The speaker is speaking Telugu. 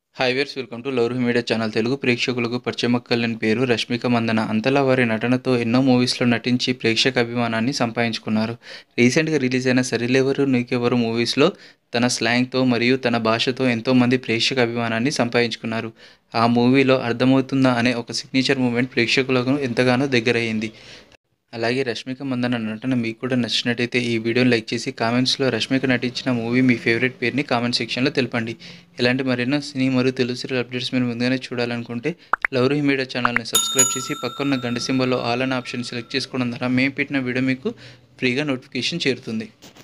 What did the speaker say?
hi viewers welcome to love media channel Telugu ప్రేక్షకులకు పరిచయమక్కలేని పేరు రష్మిక మందన అంతలా వారి నటనతో ఎన్నో మూవీస్లో నటించి ప్రేక్షక అభిమానాన్ని సంపాదించుకున్నారు రీసెంట్గా రిలీజ్ అయిన సరిలేవరు నీకెవరు మూవీస్లో తన స్లాంగ్తో మరియు తన భాషతో ఎంతోమంది ప్రేక్షక అభిమానాన్ని సంపాదించుకున్నారు ఆ మూవీలో అర్థమవుతుందా అనే ఒక సిగ్నేచర్ మూమెంట్ ప్రేక్షకులకు ఎంతగానో దగ్గరయ్యింది అలాగే రష్మిక మందన నటన మీకు కూడా నచ్చినట్టయితే ఈ వీడియోని లైక్ చేసి కామెంట్స్లో రష్మిక నటించిన మూవీ మీ ఫేవరెట్ పేరుని కామెంట్ సెక్షన్లో తెలపండి ఇలాంటి మరెన్నో సినీ మరియు తెలుగు సీరియల్ అప్డేట్స్ మీరు ముందుగానే చూడాలనుకుంటే లవ్ మీడియా ఛానల్ని సబ్స్క్రైబ్ చేసి పక్కన్న గంట సింబల్లో ఆల్ అనే ఆప్షన్ సెలెక్ట్ చేసుకోవడం ద్వారా మేము పెట్టిన వీడియో మీకు ఫ్రీగా నోటిఫికేషన్ చేరుతుంది